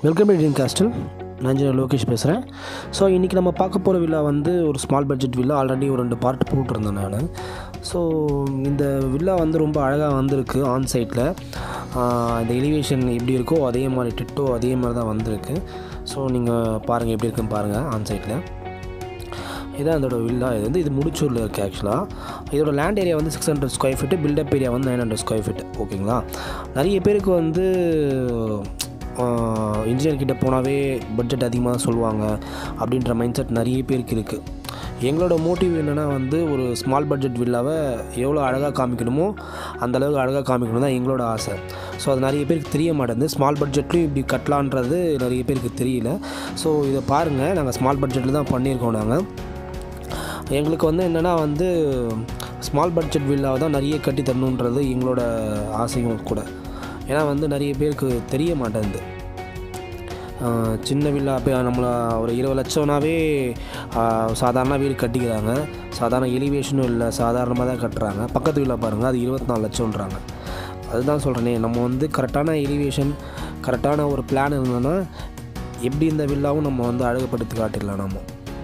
Welcome to dream castle நான் engineer Lokesh பேசுகிறேன் so இன்றைக்கி நம்ம பார்க்க போகிற வில்லா வந்து ஒரு ஸ்மால் பட்ஜெட் வில்லா ஆல்ரெடி ஒரு ரெண்டு பார்ட் போட்டிருந்தேன் நான் ஸோ இந்த வில்லா வந்து ரொம்ப அழகாக வந்திருக்கு ஆன் சைட்டில் இந்த எலிவேஷன் எப்படி இருக்கோ அதே மாதிரி டிட்டோ அதே மாதிரி தான் வந்திருக்கு ஸோ நீங்கள் பாருங்கள் எப்படி இருக்குன்னு பாருங்கள் ஆன் சைட்டில் இதான் அதோட வில்லா இது வந்து இது முடிச்சூரில் இருக்குது ஆக்சுவலாக இதோட லேண்ட் ஏரியா வந்து six hundred square feet built up area வந்து நைன் ஹண்ட்ரட் ஸ்கொயர் ஃபீட் ஓகேங்களா நிறைய பேருக்கு வந்து இன்ஜினியர் கிட்ட போனாவே பட்ஜெட் அதிகமாக சொல்லுவாங்க அப்படின்ற மைண்ட் செட் நிறைய பேருக்கு இருக்குது எங்களோட மோட்டிவ் என்னென்னா வந்து ஒரு ஸ்மால் பட்ஜெட் வில்லாவை எவ்வளோ அழகாக காமிக்கணுமோ அந்த அளவுக்கு அழகாக காமிக்கணும் தான் எங்களோட ஆசை ஸோ அது நிறைய பேருக்கு தெரிய மாட்டேங்குது ஸ்மால் பட்ஜெட்லையும் இப்படி கட்டலான்றது நிறைய பேருக்கு தெரியல ஸோ இதை பாருங்கள் நாங்கள் ஸ்மால் பட்ஜெட்டில் தான் பண்ணியிருக்கோம் நாங்கள் எங்களுக்கு வந்து என்னென்னா வந்து ஸ்மால் பட்ஜெட் வில்லாவை தான் நிறைய கட்டி தரணுன்றது எங்களோட ஆசையும் கூட ஏன்னா வந்து நிறைய பேருக்கு தெரிய மாட்டேங்குது ஆஹ் சின்ன வில்லா போய் நம்மளை ஒரு இருபது லட்சம்னாவே ஆஹ் சாதாரண வீடு கட்டிக்கிறாங்க சாதாரண எலிவேஷனும் இல்லை சாதாரணமாக தான் கட்டுறாங்க பக்கத்து வில்லா பாருங்கள் அது இருபத்தி நாலு லட்சம்ன்றாங்க அதுதான் சொல்கிறேனே நம்ம வந்து கரெக்டான எலிவேஷன் கரெக்டான ஒரு பிளான் இருந்ததுன்னா எப்படி இந்த வில்லாவும் நம்ம வந்து அழகுபடுத்தி காட்டிடலாம் நம்ம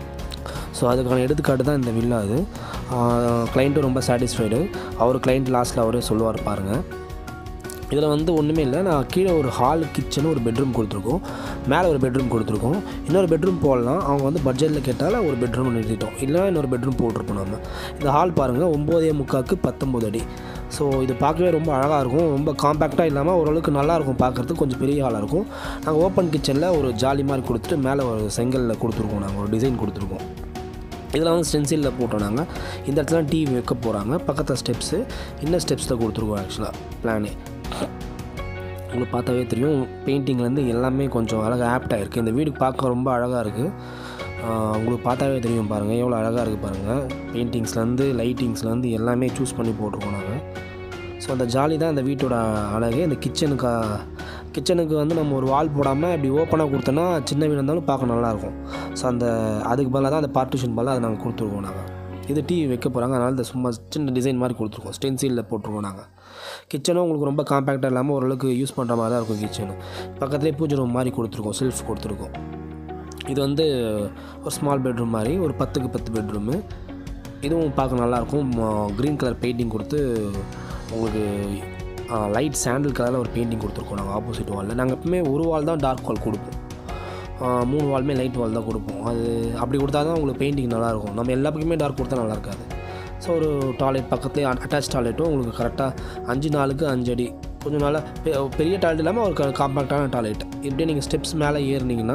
ஸோ அதுக்கான எடுத்துக்காட்டு தான் இந்த வில்லா அது கிளைண்ட்டும் ரொம்ப சாட்டிஸ்ஃபைடு அவர் கிளைண்ட் லாஸ்ட்டில் அவரே சொல்லுவார் பாருங்கள் இதில் வந்து ஒன்றுமே இல்லை நான் கீழே ஒரு ஹால் கிச்சன் ஒரு பெட்ரூம் கொடுத்துருக்கோம் மேலே ஒரு பெட்ரூம் கொடுத்துருக்கோம் இன்னொரு பெட்ரூம் போடலாம் அவங்க வந்து பட்ஜெட்டில் கேட்டால் ஒரு பெட்ரூம் நிறுத்திட்டோம் இல்லை இன்னொரு பெட்ரூம் போட்டிருப்போம் நம்ம இந்த ஹால் பாருங்கள் ஒம்போதே முக்காக்கு பத்தொம்போது அடி ஸோ இது பார்க்கவே ரொம்ப அழகாக இருக்கும் ரொம்ப காம்பேக்டாக இல்லாமல் ஓரளவுக்கு நல்லாயிருக்கும் பார்க்குறதுக்கு கொஞ்சம் பெரிய ஹாலாக இருக்கும் நாங்கள் ஓப்பன் கிச்சனில் ஒரு ஜாலி மாதிரி கொடுத்துட்டு மேலே ஒரு செங்கலில் கொடுத்துருக்கோம் நாங்கள் ஒரு டிசைன் கொடுத்துருக்கோம் இதில் வந்து ஸ்டென்சிலில் போட்டோம் நாங்கள் இந்த இடத்துல டிவி வைக்க போகிறாங்க பக்கத்தில் ஸ்டெப்ஸு இன்னும் ஸ்டெப்ஸில் கொடுத்துருக்கோம் ஆக்சுவலாக பிளானே உங்களுக்கு பார்த்தாவே தெரியும் பெயிண்டிங்லேருந்து எல்லாமே கொஞ்சம் அழகாக ஆப்டாக இருக்குது இந்த வீடு பார்க்க ரொம்ப அழகாக இருக்குது உங்களுக்கு பார்த்தாவே தெரியும் பாருங்கள் எவ்வளோ அழகாக இருக்குது பாருங்கள் பெயிண்டிங்ஸ்லேருந்து லைட்டிங்ஸ்லேருந்து எல்லாமே சூஸ் பண்ணி போட்டிருக்கோம் நாங்கள் ஸோ அந்த ஜாலி தான் இந்த வீட்டோட அழகு இந்த கிச்சனுக்கு கிச்சனுக்கு வந்து நம்ம ஒரு வால் போடாமல் இப்படி ஓப்பனாக கொடுத்தோன்னா சின்ன வீடு இருந்தாலும் பார்க்க நல்லாயிருக்கும் ஸோ அந்த அதுக்கு பதிலாக தான் அந்த பார்ட்டிஷன் பதிலாக அதை நாங்கள் கொடுத்துருக்கோம் நாங்கள் இது டிவி வைக்க போகிறாங்க அதனால் இந்த சும்மா சின்ன டிசைன் மாதிரி கொடுத்துருக்கோம் ஸ்டென்சிலில் போட்டிருக்கோம் நாங்கள் கிச்சனும் உங்களுக்கு ரொம்ப காம்பேக்டாக இல்லாமல் ஓரளவுக்கு யூஸ் பண்ணுற மாதிரி தான் இருக்கும் கிச்சனு பக்கத்துலேயே பூஜை ரூம் மாதிரி கொடுத்துருக்கோம் செல்ஃப் கொடுத்துருக்கோம் இது வந்து ஒரு ஸ்மால் பெட்ரூம் மாதிரி ஒரு பத்துக்கு பத்து பெட்ரூமு இதுவும் பார்க்க நல்லாயிருக்கும் க்ரீன் கலர் பெயிண்டிங் கொடுத்து உங்களுக்கு லைட் சாண்டில் கலரில் ஒரு பெயிண்டிங் கொடுத்துருக்கோம் நாங்கள் ஆப்போசிட் வாலில் நாங்கள் எப்பவுமே ஒரு வால் தான் டார்க் வால் கொடுப்போம் ஆஹ் மூணு வால்மே லைட் வால் தான் கொடுப்போம் அது அப்படி கொடுத்தா தான் உங்களுக்கு பெயிண்டிங் நல்லாயிருக்கும் நம்ம எல்லா பக்கமே டார்க் கொடுத்தா நல்லா இருக்காது ஸோ ஒரு டாய்லெட் பக்கத்துலேயே அட்டாச் டாய்லெட்டும் உங்களுக்கு கரெக்டாக அஞ்சு நாளுக்கு அஞ்சு அடி கொஞ்சம் நாளாக பெ- பெரிய டாய்லெட் இல்லாமல் ஒரு காம்பேக்டான டாய்லெட் இப்படியே நீங்கள் ஸ்டெப்ஸ் மேலே ஏறினீங்கன்னா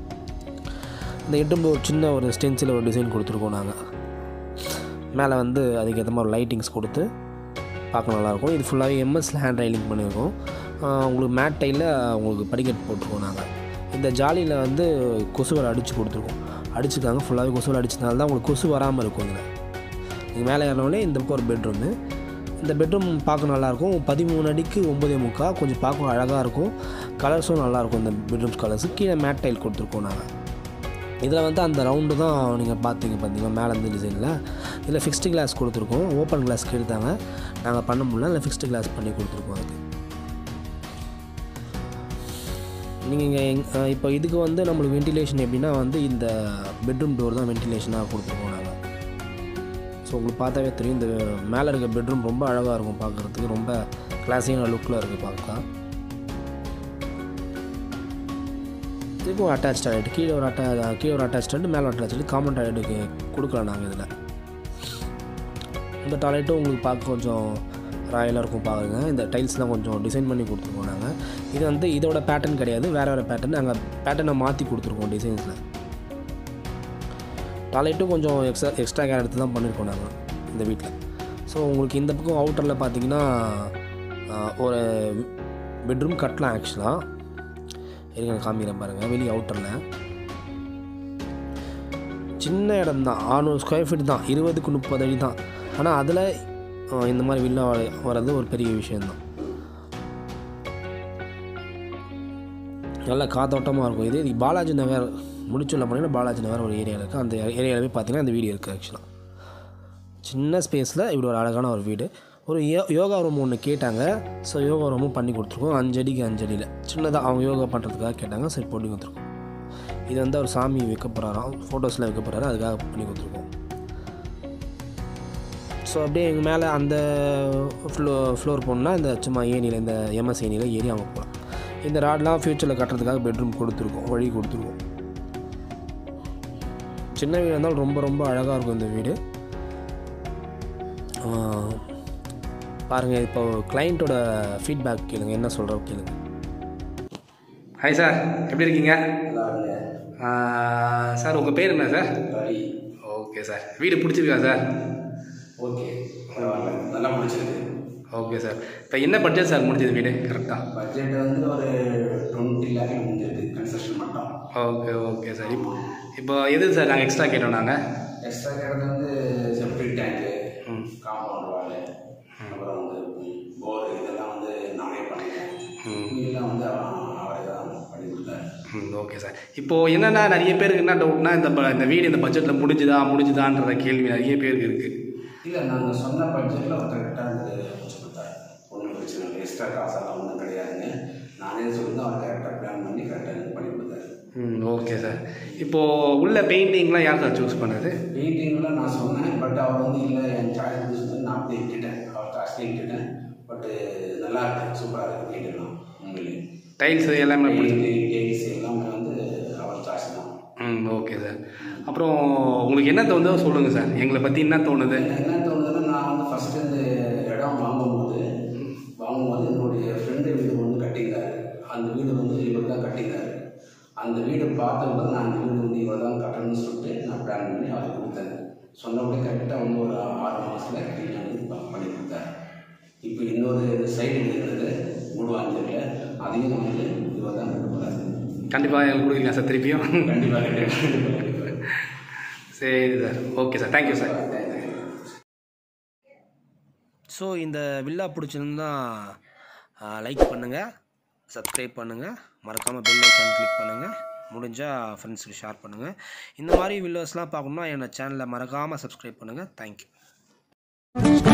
இந்த எட்டும் ஒரு சின்ன ஒரு ஸ்டென்சில் ஒரு டிசைன் கொடுத்துருக்கோம் நாங்கள் மேலே வந்து அதுக்கேற்ற மாதிரி லைட்டிங்ஸ் கொடுத்து பார்க்க நல்லாயிருக்கும் இது ஃபுல்லாகவே எம்எஸ்ல ஹேண்ட் ரைலிங் பண்ணியிருக்கோம் ஆஹ் உங்களுக்கு மேட் டைலில் உங்களுக்கு படிக்கட் போட்டிருக்கோம் நாங்கள் இந்த ஜாலியில் வந்து கொசுவலை அடித்து கொடுத்துருக்கோம் அடிச்சுக்காங்க ஃபுல்லாகவே கொசுவலை அடிச்சதுனால தான் உங்களுக்கு கொசு வராமல் இருக்கும் இதில் நீங்கள் மேலே ஏறினோடனே இந்த பக்கம் ஒரு பெட்ரூமு இந்த பெட்ரூம் பார்க்க நல்லாயிருக்கும் பதிமூணு அடிக்கு ஒம்பதே முக்கா கொஞ்சம் பார்க்க அழகாக இருக்கும் கலர்ஸும் நல்லாயிருக்கும் இந்த பெட்ரூம்ஸ் கலர்ஸு கீழே மேட் டைல் கொடுத்துருக்கோம் நாங்கள் இதில் வந்து அந்த ரவுண்டு தான் நீங்கள் பார்த்தீங்க பார்த்தீங்கன்னா மேலே இருந்து டிசைனில் இதில் ஃபிக்ஸ்டு கிளாஸ் கொடுத்துருக்கோம் ஓப்பன் கிளாஸ் கேட்டாங்க நாங்கள் பண்ண முடியல இல்லை ஃபிக்ஸ்டு கிளாஸ் பண்ணி கொடுத்துருக்கோம் அதுக்கு நீங்கள் இங்கே இப்போ இதுக்கு வந்து நம்மளுக்கு வென்டிலேஷன் எப்படின்னா வந்து இந்த பெட்ரூம் டோர் தான் வென்டிலேஷனாக கொடுத்துருக்கோம் நாங்கள் ஸோ உங்களுக்கு பார்த்தாவே தெரியும் இந்த மேலே இருக்க பெட்ரூம் ரொம்ப அழகாக இருக்கும் பார்க்குறதுக்கு ரொம்ப கிளாஸியான லுக்கில் இருக்குது பார்க்க இதுக்கும் அட்டாச் டாய்லெட் கீழே ஒரு அட்டா கீழே ஒரு அட்டாச் டாய்லெட் மேலே அட்டாச் டாய்லெட் காமன் டாய்லெட்டுக்கு கொடுக்கலாம் நாங்கள் இதில் இந்த டாய்லெட்டும் உங்களுக்கு பார்க்க கொஞ்சம் ராயலாக இருக்கும் பாருங்க இந்த டைல்ஸ்லாம் கொஞ்சம் டிசைன் பண்ணி கொடுத்துருக்கோம் நாங்கள் இது வந்து இதோட பேட்டர்ன் கிடையாது வேறு வேறு பேட்டர்ன் நாங்கள் பேட்டர்னை மாற்றி கொடுத்துருக்கோம் டிசைன்ஸில் டாய்லெட்டும் கொஞ்சம் எக்ஸ்ட்ரா எக்ஸ்ட்ரா கேர் எடுத்து தான் பண்ணியிருக்கோம் நாங்கள் இந்த வீட்டில் ஸோ உங்களுக்கு இந்த பக்கம் அவுட்டரில் பார்த்தீங்கன்னா ஆஹ், ஒரு பெட்ரூம் கட்டலாம் ஆக்சுவலாக இருங்க காமிக்கிறேன் பாருங்கள் வெளியே அவுட்டரில் சின்ன இடம் தான் ஆறுநூறு ஸ்கொயர் ஃபீட் தான் இருபதுக்கு முப்பது அடி தான் ஆனால் அதில் இந்த மாதிரி வில்லா வர்றது ஒரு பெரிய விஷயந்தான் நல்ல காத்தோட்டமாக இருக்கும் இது இது பாலாஜி நகர் முடிச்சுள்ள போனீங்கன்னா பாலாஜி நகர் ஒரு ஏரியாவில் இருக்குது அந்த ஏரியாவில் போய் பார்த்தீங்கன்னா அந்த வீடு இருக்குது ஆக்சுவலாக சின்ன ஸ்பேஸில் இப்படி ஒரு அழகான ஒரு வீடு ஒரு யோ யோகா ரூம் ஒன்று கேட்டாங்க ஸோ யோகா ரூமும் பண்ணி கொடுத்துருக்கோம் அஞ்சடிக்கு அஞ்சடியில் சின்னதாக அவங்க யோகா பண்ணுறதுக்காக கேட்டாங்க சரி பண்ணி கொடுத்துருக்கோம் இது வந்து அவர் சாமி வைக்க போகிறாராம் ஃபோட்டோஸ்லாம் வைக்க போகிறாரு அதுக்காக பண்ணி கொடுத்துருக்கோம் ஸோ அப்படியே எங்கள் மேலே அந்த ஃப்ளோ ஃப்ளோர் போனால் இந்த சும்மா ஏனியில் இந்த எம்எஸ் ஏனியில் ஏறி அவங்க போகலாம் இந்த ராட்லாம் ஃப்யூச்சரில் கட்டுறதுக்காக பெட்ரூம் கொடுத்துருக்கோம் வழி கொடுத்துருக்கோம் சின்ன வீடு இருந்தாலும் ரொம்ப ரொம்ப அழகாக இருக்கும் இந்த வீடு பாருங்கள் இப்போ கிளைண்ட்டோட ஃபீட்பேக் கேளுங்க என்ன சொல்கிறோம் கேளுங்க ஹாய் சார் எப்படி இருக்கீங்க நல்லா இருங்க ஆ, சார் உங்கள் பேர் என்ன சார் ரவி ஓகே சார் வீடு பிடிச்சிருக்கா சார் ஓகே பரவாயில்ல நல்லா பிடிச்சிருக்கு ஓகே சார் இப்போ என்ன பட்ஜெட் சார் முடிஞ்சது வீடு கரெக்டாக பட்ஜெட் வந்து ஒரு டுவெண்ட்டி லேக் முடிஞ்சிருக்கு கன்ஸ்ட்ரக்ஷன் மட்டும் ஓகே ஓகே சார் இப்போ இப்போ எது சார் நாங்கள் எக்ஸ்ட்ரா கேட்டோம் நாங்கள் எக்ஸ்ட்ரா கேட்டது வந்து செப்டி டேங்க்கு ம். காம்பவுண்ட் வால் அப்புறம் வந்து போர் இதெல்லாம் வந்து நானே பண்ணிட்டேன் இதெல்லாம் வந்து அவன் அவரே தான் பண்ணி கொடுத்தாரு ம் ஓகே சார் இப்போது என்னென்னா நிறைய பேருக்கு என்ன டவுட்னா இந்த ப- இந்த வீடு இந்த பட்ஜெட்டில் முடிஞ்சுதா முடிஞ்சுதான்ற கேள்வி நிறைய பேருக்கு இருக்குது இல்லை நாங்கள் சொன்ன பட்ஜெட்டில் அவர் கரெக்டாக வந்து முடிச்சு கொடுத்தாரு ஒன்றும் பிரச்சனை இல்லை எக்ஸ்ட்ரா காசெல்லாம் ஒன்றும் கிடையாதுங்க நானே சொல்லி தான் அவர் கரெக்டாக பிளான் பண்ணி கரெக்டாக பண்ணி கொடுத்தாரு ம் ஓகே சார் இப்போது உள்ள பெயிண்டிங்லாம் யார் சார் சூஸ் பண்ணது பெயிண்டிங்லாம் நான் சொன்னேன் பட் அவர் வந்து இல்லை என் சாய்ஸ் வந்து சொல்லி நான் அப்படியே விட்டுட்டேன் அவர் காஸ்ட்லி விட்டுட்டேன் பட்டு நல்லா இருக்கு சூப்பராக இருக்கு வீடெல்லாம் உண்மையிலே டைல்ஸ் எல்லாமே பிடிச்சி பெயிண்டிங் டேக்ஸ் எல்லாமே வந்து அவர் சாய்ஸ் தான் ம் ஓகே சார் அப்புறம் உங்களுக்கு என்ன தோணுதோ சொல்லுங்கள் சார் எங்களை பற்றி என்ன தோணுது எனக்கு என்ன தோணுதுன்னா நான் வந்து ஃபஸ்ட்டு இந்த இடம் வாங்கும்போது வாங்கும்போது என்னுடைய ஃப்ரெண்டு வீடு ஒன்று கட்டியிருந்தாரு அந்த வீடு வந்து இவர் தான் கட்டியிருந்தாரு அந்த வீடு பார்த்தபோது நான் அந்த வீடு வந்து இவர் தான் கட்டணும்னு சொல்லிட்டு நான் பிளான் பண்ணி அவருக்கு கொடுத்தேன் சொன்னபடி கரெக்டாக வந்து ஒரு ஆறு மாதத்தில் கட்டி நான் வந்து ப- பண்ணி கொடுத்தேன் இப்போ இன்னொரு சைடு இருந்தது மூடுவாஞ்சலில் அதையும் வந்து இவர் தான் கட்ட போகிறாரு கண்டிப்பாக எங்களுக்கு கொடுக்குறீங்க சார் திருப்பியும் கண்டிப்பாக கண்டிப்பாக சரி sir okay sir thank you sir so இந்த வில்லா பிடிச்சிருந்தா லைக் பண்ணுங்கள் சப்ஸ்கிரைப் பண்ணுங்கள் மறக்காமல் பெல் ஐக்கான் கிளிக் பண்ணுங்கள் முடிஞ்சால் ஃப்ரெண்ட்ஸுக்கு ஷேர் பண்ணுங்கள் இந்த மாதிரி வில்லோஸ்லாம் பார்க்கணுன்னா என்னோட சேனலை மறக்காமல் சப்ஸ்கிரைப் பண்ணுங்கள் தேங்க்யூ